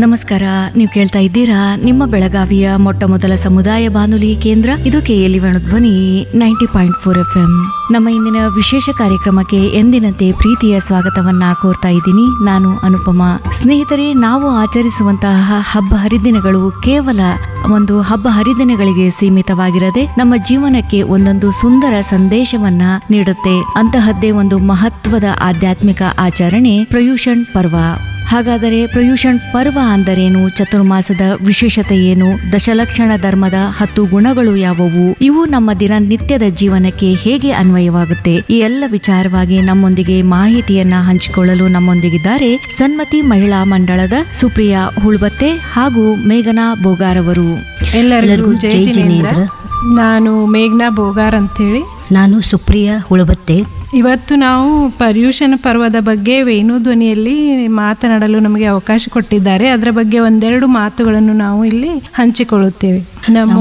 ನಮಸ್ಕಾರ ನೀವು ಕೇಳ್ತಾ ಇದ್ದೀರಾ ನಿಮ್ಮ ಬೆಳಗಾವಿಯ ಮೊಟ್ಟ ಮೊದಲ ಸಮುದಾಯ ಬಾನುಲಿ ಕೇಂದ್ರ ಇದು ಕೆಎಲಿ ಧ್ವನಿ ninety point four F M ನಮ್ಮ ಇಂದಿನ ವಿಶೇಷ ಕಾರ್ಯಕ್ರಮಕ್ಕೆ ಎಂದಿನಂತೆ ಪ್ರೀತಿಯ ಸ್ವಾಗತವನ್ನ ಕೋರ್ತಾ ಇದ್ದೀನಿ ನಾನು ಅನುಪಮ ಸ್ನೇಹಿತರೆ ನಾವು ಆಚರಿಸುವಂತಹ ಹಬ್ಬ ಹರಿದಿನಗಳು ಕೇವಲ ಒಂದು ಹಬ್ಬ ಹರಿದಿನಗಳಿಗೆ ಸೀಮಿತವಾಗಿರದೆ ನಮ್ಮ ಜೀವನಕ್ಕೆ ಒಂದೊಂದು ಸುಂದರ ಸಂದೇಶವನ್ನ ನೀಡುತ್ತೆ ಅಂತಹದ್ದೇ ಒಂದು ಮಹತ್ವದ ಆಧ್ಯಾತ್ಮಿಕ ಆಚರಣೆ ಪ್ರಯೂಷಣ್ ಪರ್ವ ಹಾಗಾದರೆ ಪ್ರಯೂಷಣ್ ಪರ್ವ ಅಂದರೇನು ಚತುರ್ಮಾಸದ ವಿಶೇಷತೆ ಏನು ದಶಲಕ್ಷಣ ಧರ್ಮದ ಹತ್ತು ಗುಣಗಳು ಯಾವುವು ಇವು ನಮ್ಮ ದಿನನಿತ್ಯದ ಜೀವನಕ್ಕೆ ಹೇಗೆ ಅನ್ವಯವಾಗುತ್ತೆ ಈ ಎಲ್ಲ ವಿಚಾರವಾಗಿ ನಮ್ಮೊಂದಿಗೆ ಮಾಹಿತಿಯನ್ನ ಹಂಚಿಕೊಳ್ಳಲು ನಮ್ಮೊಂದಿಗಿದ್ದಾರೆ ಸನ್ಮತಿ ಮಹಿಳಾ ಮಂಡಳದ ಸುಪ್ರಿಯಾ ಹುಳ್ಬತ್ತೆ ಹಾಗೂ ಮೇಘನಾ ಬೋಗಾರವರು ಎಲ್ಲರಿಗೂ ಎಲ್ಲರಿಗೂ ಜೈ ಜೈ ಜಿನೇಂದ್ರ ಜಿನೇಂದ್ರ. ನಾನು ಮೇಘ್ನಾ ಬೋಗಾರ್ ಅಂತೇಳಿ ನಾನು ಸುಪ್ರಿಯಾ ಹುಳಬತ್ತೆ ಇವತ್ತು ನಾವು ಪರ್ಯೂಷಣ ಪರ್ವದ ಬಗ್ಗೆ ವೇಣು ಧ್ವನಿಯಲ್ಲಿ ಮಾತನಾಡಲು ನಮಗೆ ಅವಕಾಶ ಕೊಟ್ಟಿದ್ದಾರೆ ಅದರ ಬಗ್ಗೆ ಒಂದೆರಡು ಮಾತುಗಳನ್ನು ನಾವು ಇಲ್ಲಿ ಹಂಚಿಕೊಳ್ಳುತ್ತೇವೆ ನಮೋ